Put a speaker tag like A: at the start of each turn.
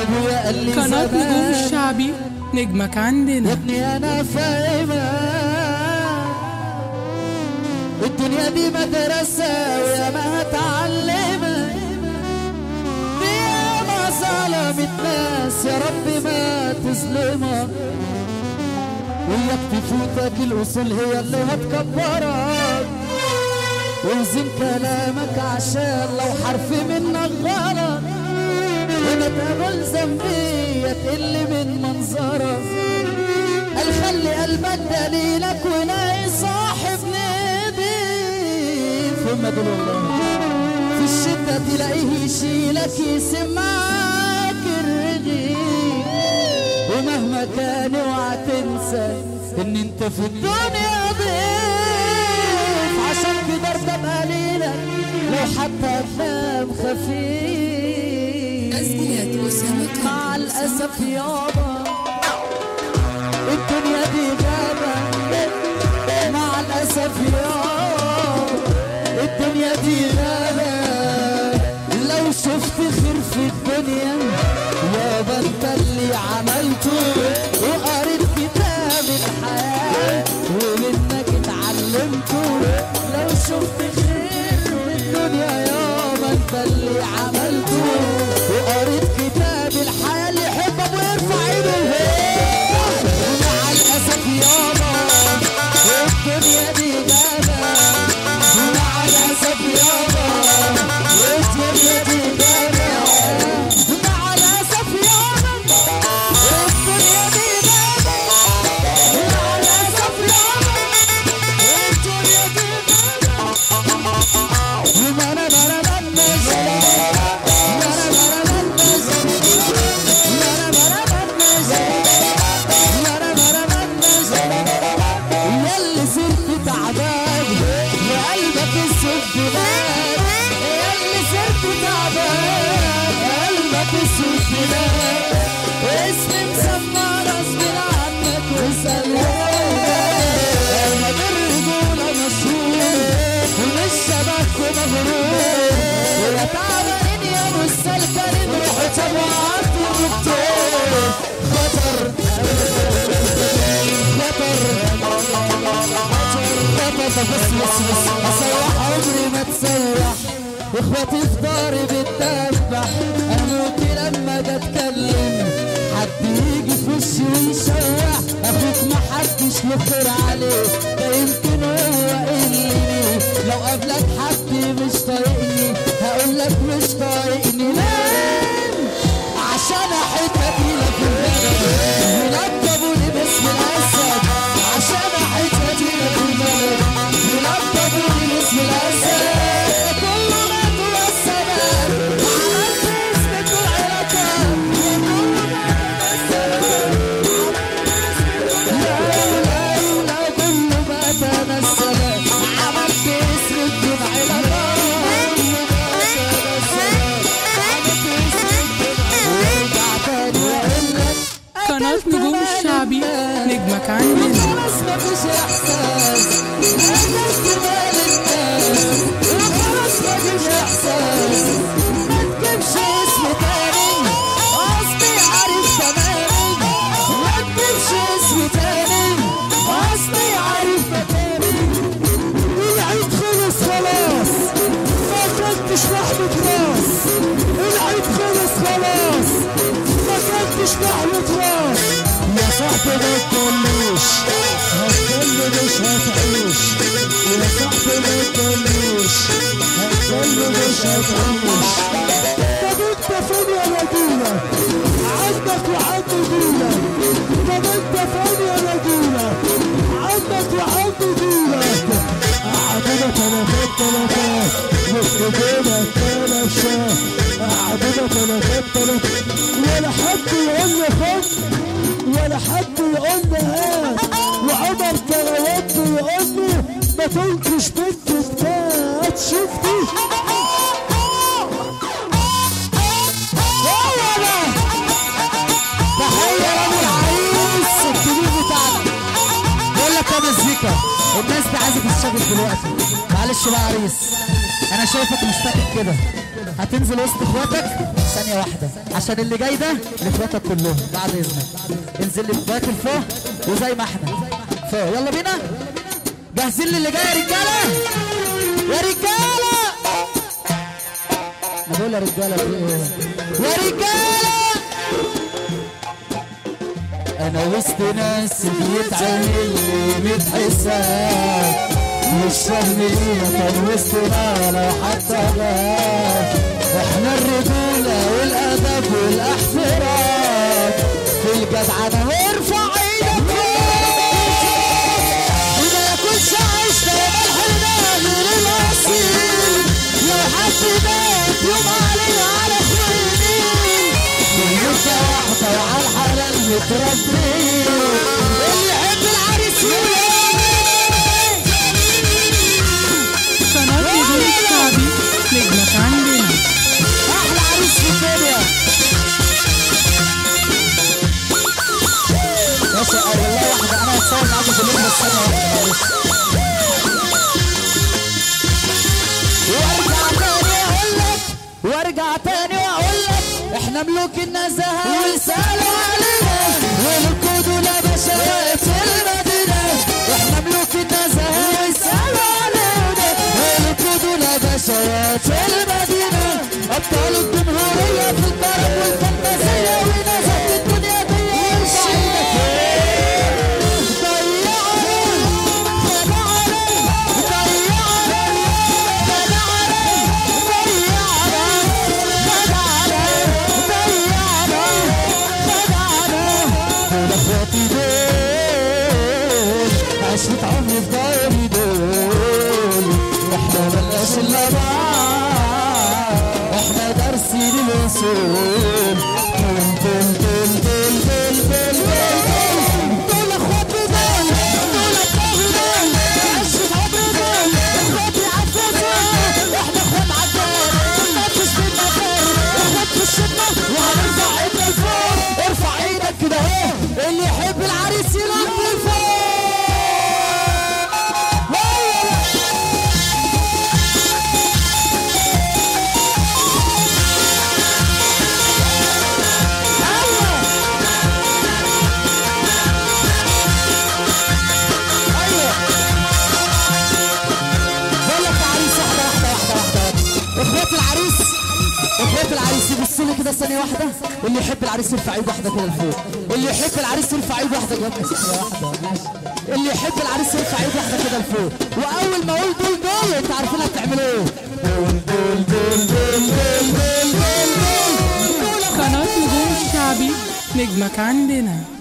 A: ابويا قال لي
B: قناة نجوم
A: زمان
B: الشعبي نجمك
A: يا
B: عندنا
A: ابني انا فاهمة الدنيا دي مدرسة ويا ما هتعلمك فيها ما ظلمت ناس يا رب ما تظلمك وياك تفوتك الاصول هي اللي هتكبرك وزن كلامك عشان لو حرف منك غلط وما تقبل ذنبية تقل من منظرك قال خلي قلبك دليلك ولاقي صاحب نضيف هم دول والله في الشدة تلاقيه يشيلك يسمعك الرغيف ومهما كان اوعى تنسى ان انت في الدنيا ضيف عشان كده ارضى بقليلك لو حتى تنام خفيف
C: تسجيلات أسامة
A: مع الأسف يابا الدنيا دي غابة مع الأسف يابا الدنيا دي غابة لو شفت خير في الدنيا يابا انت اللي عملته وقريت كتاب الحياة ومنك اتعلمته لو شفت خير في الدنيا يابا انت اللي عملته وقريت كتاب الحياة اللي يحبك ويرفع ايده لفوق ومع الأسف يابا الدنيا دي غابة ومع الأسف يابا الدنيا دي غابة ومع الأسف يابا الدنيا دي غابة ومع الأسف يابا الدنيا دي غابة وما أنا بلا بنش ما أنا بلا بنش ما أنا بلا بنش ما أنا بلا بنش ياللي صرت تعبان وقلبك السد بان ياللي صرت تعبان قلبك السد بان اسمي مسمى غصب عنك واسأل انا بالرجولة مشهور ومش شبك ومغرور ويا تعبانين يا مستلكرين روحوا تبعات الدكتور خطر خطر خطر بس بس بس اسوح عمري ما تسوح اخواتي في داري بتدبح اموت لما اجي اتكلم حد يجي في وشي ويشوح اخوك ما حدش له خير عليه ده يمكن هو اللي لو قابلك حد مش طايقني هقول لك مش طايقني ليه عشان احبك لك البلد يلقبوني باسم الاسد عشان احبك لك البلد يلقبوني باسم الاسد كل ما توسمت عملت اسمك والعلاقات لا لا كل ما تمثل عملت اسمك والعلاقات وارجع تاني واقول لك
B: قناة نجوم الشعبي نجمك عندنا
A: خلاص مفيش احساس قدرت مال الناس خلاص مفيش احساس ما تجيبش اسم تاني قصدي عارف تمام ما تجيبش اسم تاني قصدي عارف تمام العيد خلص خلاص ما كنتش لحمة راس العيد خلص خلاص ما كنتش لحمة راس يا صاحبي ما تقوليش هتقولي مش هتعيش يا صاحبي ما تقوليش هتقولي مش هتعيش طب انت فين يا نجيلة عندك وعند ديلك طب انت فين يا نجيلة عندك وعند ديلك قعدنا تلاتات تلاتات واستجينا تلاشات قعدنا تلاتات تلاتات ولا حد يقول لي خد ولا حد يقول لي هات وعمر كروات يقول لي ما تنكش بنت بتاعت شفتي هو ده تحية رامي العريس الكبير بتاعنا بقول لك يا مزيكا الناس دي عايزه تشتغل دلوقتي معلش بقى يا عريس انا شايفك مش فاكر كده هتنزل وسط اخواتك ثانية واحدة عشان اللي جاي ده لاخواتك كلهم بعد اذنك انزل لي في باكل فوق وزي ما احنا فوق يلا بينا جاهزين للي جاي يا رجالة يا رجالة انا بقول يا رجالة في ايه يا رجالة انا وسط ناس بيتعمل لي ميت حساب مش فاهم ليه كان وسطنا لو حتى غاب احنا الرجولة والادب والاحترام في الجدعنة وارفع ايدك فوق وما يكونش عيش ده ملحنا غير الاصيل لو حد مات يوم علينا على خيرين كلنا واحدة وعلى الحلال متربين اللي يحب العريس يقول
B: قناة نجوم الشعبي نجمك عندنا
A: احلى عريس في الدنيا ماشي اه والله واحدة انا هتصور معاكم في الليل بس ثانية واحدة معلش وارجع تاني اقول لك وارجع تاني واقول لك احنا ملوك النزاهة ويسألوا علينا والقود لا بشوات في المدينة احنا ملوك النزاهة ويسألوا علينا والقود لا بشوات في المدينة ابطال الجمهورية في الكرم والفانتازية ونزهة الدنيا دي وشيلك عشت عمري في داري دول احنا ملناش الا بعض احنا دارسين الوصول تل تل تل تل تل تل تل دول اخواتي دول دول اخواتي دول عشت عمري دول اخواتي عالفوزون احنا اخوات عالدار مفيش بينا خير اخوات في الشدة وهنرفع ايدنا لفوق ارفع ايدك كده اهو اللي يحب العريس يلعب لفوق بقول لك يا عريس واحدة واحدة واحدة واحدة اخوات العريس اخوات العريس يبصوا لي كده ثانية واحدة اللي يحب العريس يرفع ايد واحدة كده لفوق اللي يحب العريس يرفع ايد واحدة كده ثانية واحدة ماشي اللي يحب العريس يرفع ايد واحدة كده لفوق واول ما اقول دول دول انتوا عارفين هتعملوا ايه دول دول دول دول دول دول دول دول
B: قناة نجوم الشعبي نجمك عندنا